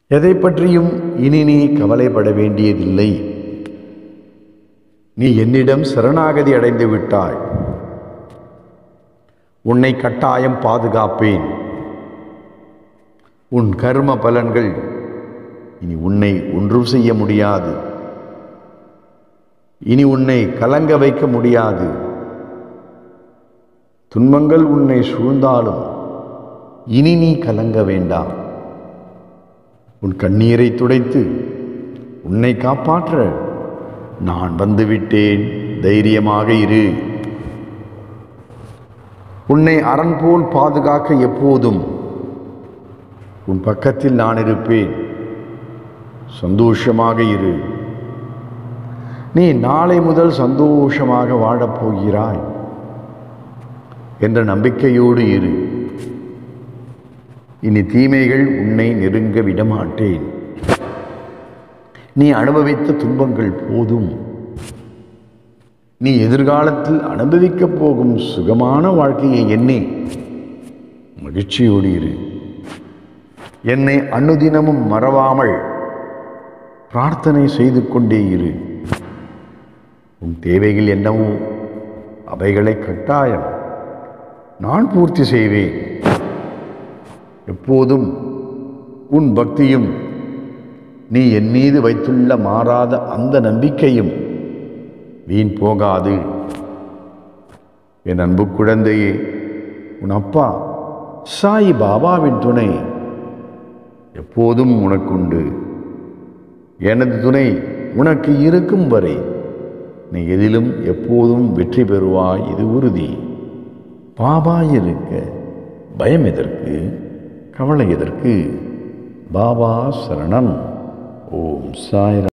எதை பற்றியும் இனி நீ கவலைப்பட வேண்டியதில்லை நீ என்னிடம் சரணாகதி அடைந்து விட்டாய் உன்னை கட்டாயம் பாதுகாப்பேன் உன் கர்ம பலன்கள் இனி உன்னை ஒன்றும் செய்ய முடியாது இனி உன்னை கலங்க வைக்க முடியாது துன்பங்கள் உன்னை சூழ்ந்தாலும் இனி நீ கலங்க வேண்டாம் உன் கண்ணீரை துடைத்து உன்னை காப்பாற்ற நான் வந்துவிட்டேன் தைரியமாக இரு உன்னை அரண் போல் பாதுகாக்க எப்போதும் உன் பக்கத்தில் நான் இருப்பேன் சந்தோஷமாக இரு நீ நாளை முதல் சந்தோஷமாக வாழப் போகிறாய் என்ற நம்பிக்கையோடு இரு இனி தீமைகள் உன்னை நெருங்க விடமாட்டேன் நீ அனுபவித்த துன்பங்கள் போதும் நீ எதிர்காலத்தில் அனுபவிக்கப் போகும் சுகமான வாழ்க்கையை எண்ணி மகிழ்ச்சியோடு இரு என்னை அனுதினமும் மறவாமல் பிரார்த்தனை செய்து கொண்டே இரு உன் தேவைகள் என்னவோ அவைகளை கட்டாயம் நான் பூர்த்தி செய்வேன் எப்போதும் உன் பக்தியும் நீ என் மீது வைத்துள்ள மாறாத அந்த நம்பிக்கையும் வீண் போகாது என் அன்பு குழந்தையே உன் அப்பா சாய் பாபாவின் துணை எப்போதும் உனக்குண்டு எனது துணை உனக்கு இருக்கும் வரை நீ எதிலும் எப்போதும் வெற்றி பெறுவாய் இது உறுதி பாபா இருக்க பயம் எதற்கு கவலை எதற்கு பாபா சரணம் ஓம் சாய்ராம்